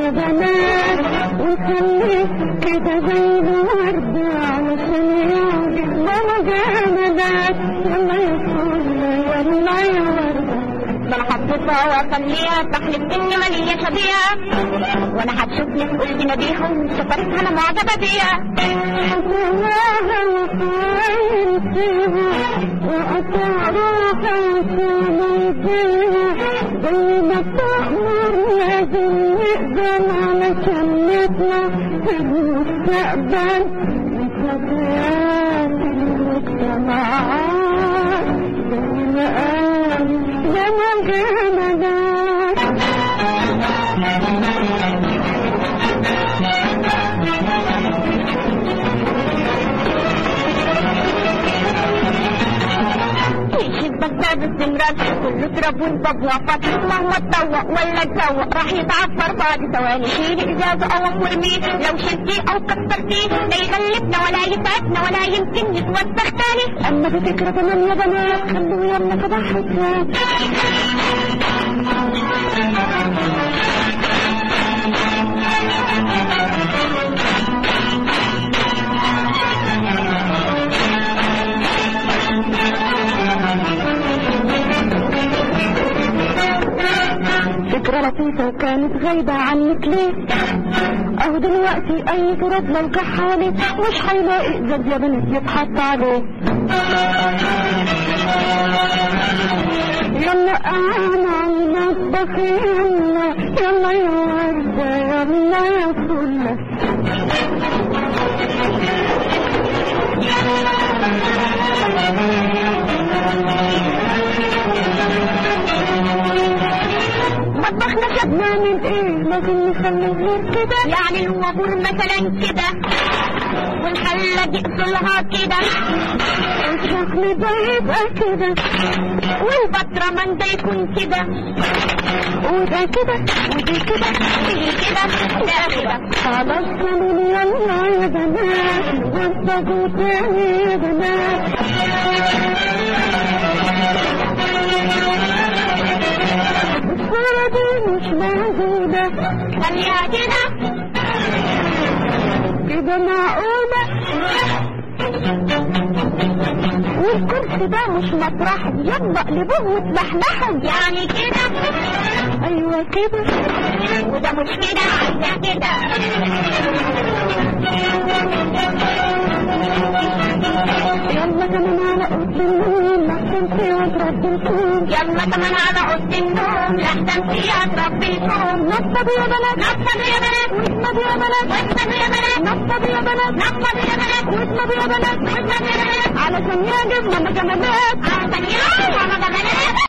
يا بنات وخليك كده زي الورد علشان يعجب ماما جمالات يلا يا فل يلا يا وردة ده انا هبسطها واخليها تحلف اني مالية شبيهة وانا هتشوفني تقول لي نبيها وسفرتها انا معجبة بيها حبواها وخاينتها وقطع روحها وساميتها زي ما تأمر لازم نقدر علشان نطلع في المستقبل من فتيات المجتمعات زي ما قال جمال جمالات يشبك باب الزمرات كله تراب والباب وفات مهما تطوق ولا تسوق راح يتعفر بعد ثواني شيل ازازه او مرميه لو شلتيه او كسرتيه لا يغلبنا ولا يتعبنا ولا يمكن يتوسخ تاني اما بفكرة كمان يا بنات خلوا يلا كده حساب فكرة لطيفة وكانت غايبة عنك ليه اهو دلوقتي اي تراب لو كحالي مش هيلاقي ازاز يا بنات يتحط عليه يلا انا على المطبخ يلا يلا يا وردة يلا يا فلة مطبخنا شاب نعمل ايه لازم نخلي غير كده يعني الوابور مثلا كده والحلة دي اصلها كده الشكل ده يبقى كده والبطرمان ده يكون كده وده كده ودي كده ودي كده ده كده خلاص كمان يلا يا بنات وانتجوا تاني يا بنات الصورة دي مش موجودة خليها كده كده معقولة والكرسي ده مش مطرح يلا اقلبوه وتلحلحوا يعني كده ايوه كده وده مش كده عايزة كده يلا كمان على قد النوم احسن في وترد الكون يلا كمان على اوضه النوم لحسن فيها تربي الكون نطب يا بنات نطب يا بنات نطب يا بنات نطب يا بنات نطب يا بنات نطب يا بنات نطب يا بنات نطب يا بنات علشان يعجب ماما جمالات عشان يعجب ماما جمالات